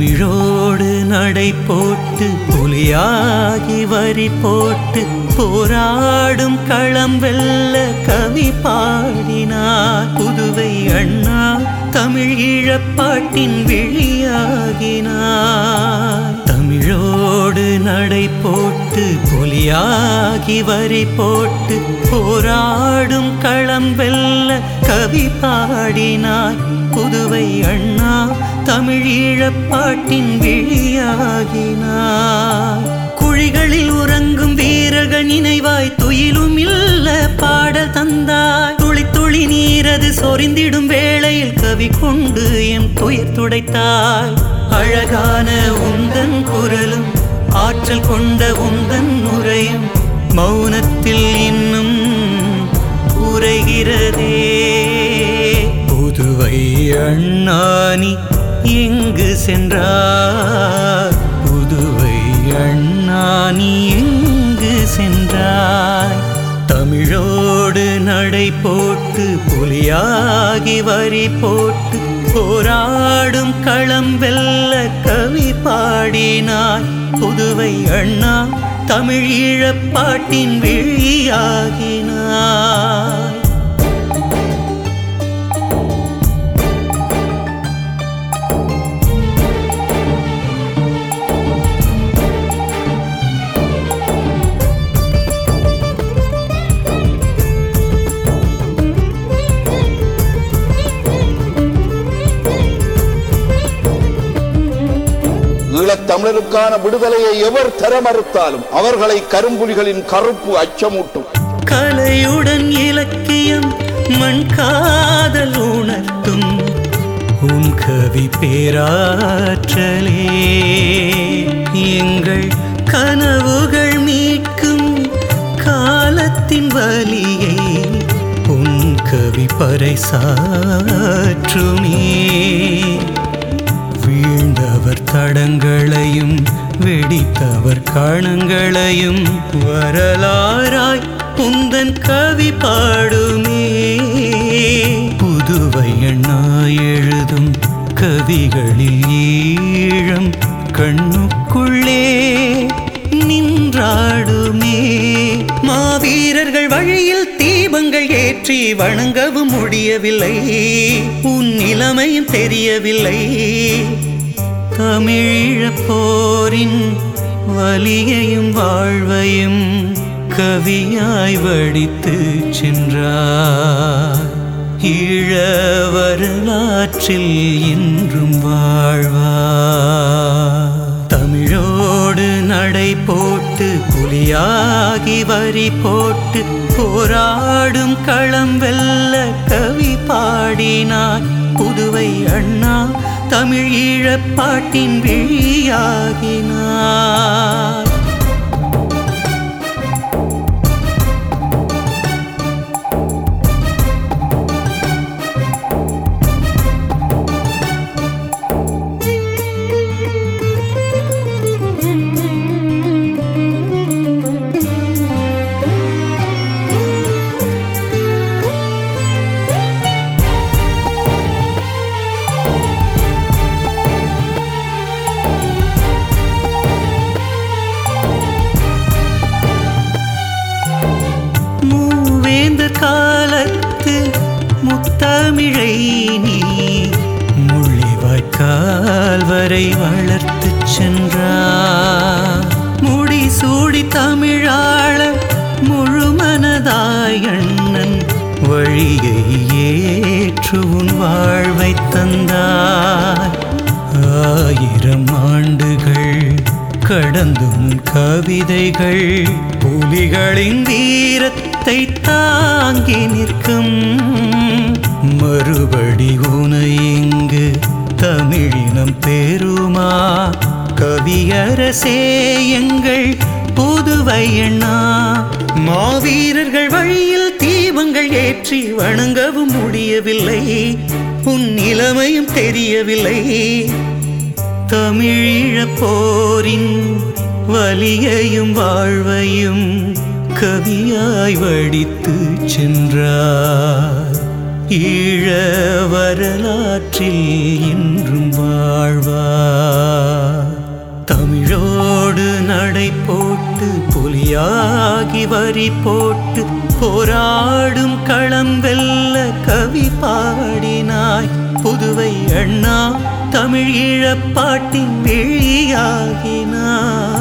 தமிழோடு நடை போட்டு புலியாகி வரி போட்டு போராடும் களம் வெல்ல கவி பாடினார் புதுவை அண்ணா தமிழ் ஈழப்பாட்டின் விழியாகினார் தமிழோடு நடை போட்டு புலியாகி வரி போட்டு போராடும் களம் வெல்ல கவி பாடினார் புதுவை அண்ணா தமிழ் ஈழப்பாட்டின் விழியாகினார் குழிகளில் உறங்கும் வீரர்கள் நினைவாய் துயிலும் இல்ல பாடல் தந்தாய் துளி துளி நீரது சொரிந்திடும் வேளையில் கவி கொண்டு எம் துயர் துடைத்தாய் அழகான உந்தன் குரலும் ஆற்றல் கொண்ட உந்தன் உரையும் மௌனத்தில் இன்னும் உரைகிறதே புதுவை அண்ணானி எங்கு சென்றார் புதுவை அண்ணானி எங்கு சென்றாய் தமிழோடு நடை போட்டு புலியாகி வரி போட்டு போராடும் களம் வெல்ல கவி பாடினாய் புதுவை அண்ணா தமிழ் ஈழப்பாட்டின் விழியாகினாய் ஈழத்தமிழருக்கான விடுதலையை எவர் தர மறுத்தாலும் அவர்களை கரும்புலிகளின் கருப்பு அச்சமூட்டும் கலையுடன் இலக்கியம் மண் காதல் உணர்த்தும் உன் கவி பேராற்றலே எங்கள் கனவுகள் மீட்கும் காலத்தின் வலியை உன் கவி பறைசாற்றுமே வீழ்ந்தவர் தடங்களையும் வெடித்தவர் கணங்களையும் வரலாறாய் உந்தன் கவி பாடுமே புதுவை அண்ணா எழுதும் கவிகளில் ஈழம் கண்ணுக்குள்ளே நின்றாடுமே மாவீரர்கள் வழியில் தீபங்கள் ஏற்றி வணங்கவும் முடியவில்லை உன் நிலைமையும் தெரியவில்லை தமிழீழப் போரின் வலியையும் வாழ்வையும் கவியாய் வடித்து சென்றார் ஈழ வரலாற்றில் என்றும் வாழ்வார் தமிழோடு நடை போட்டு புலியாகி வரி போட்டு போராடும் களம் வெல்ல கவி பாடினார் புதுவை அண்ணா தமிழ் ஈழப்பாட்டின் விழியாகினார் மூவேந்தர் காலத்து முத்தமிழை நீ முள்ளிவாய்க்கால் வரை வளர்த்து சென்றார் முடி சூடி தமிழாள முழுமனதாய் அண்ணன் வழியை ஏற்று உன் வாழ்வை தந்தார் ஆயிரம் ஆண்டுகள் கடந்தும் கவிதைகள் புலிகளின் வீரத்தை தாங்கி நிற்கும் மறுபடி உனை இங்கு தமிழினம் பெருமா கவியரசே எங்கள் புதுவை அண்ணா மாவீரர்கள் வழியில் தீபங்கள் ஏற்றி வணங்கவும் முடியவில்லை உன் நிலைமையும் தெரியவில்லை தமிழீழப் போரின் வலியையும் வாழ்வையும் கவியாய் வடித்து சென்றார் ஈழ வரலாற்றில் என்றும் வாழ்வார் தியாகி வரி போட்டு போராடும் களம் வெல்ல கவி பாடினாய் புதுவை அண்ணா தமிழ் ஈழப்பாட்டின் வெளியாகினாய்